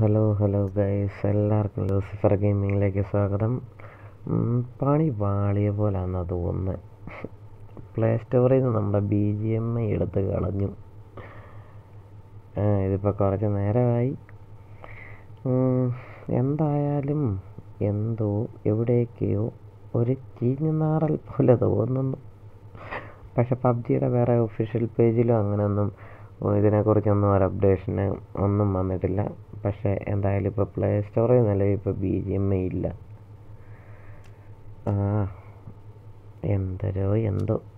hello hello guys എല്ലാവർക്കും Lucifer ഗെയിമിങ്ങിലേക്ക് സ്വാഗതം ഉം, പണി വാളിയ പോലാണെന്നാ തോന്നുന്നത് പ്ലേ സ്റ്റോറിൽ നിന്ന് നമ്മുടെ ബി ജി എം ഐ എടുത്ത് കളഞ്ഞു ആ, ഇതിപ്പോൾ കുറച്ച് നേരമായി ഉം, എന്തായാലും എന്തോ എവിടേക്കെയോ ഒരു ചീഞ്ഞുനാറൽ പോലെ തോന്നുന്നു പക്ഷെ പബ്ജിയുടെ വേറെ ഒഫീഷ്യൽ പേജിലും അങ്ങനെയൊന്നും ഇതിനെക്കുറിച്ചൊന്നും ഒരു അപ്ഡേഷന് ഒന്നും വന്നിട്ടില്ല പക്ഷേ എന്തായാലും ഇപ്പോൾ പ്ലേ സ്റ്റോറിൽ നിലവിൽ ഇപ്പോൾ ബി ജി എം ഐ ഇല്ല ആ എന്തരോ എന്തോ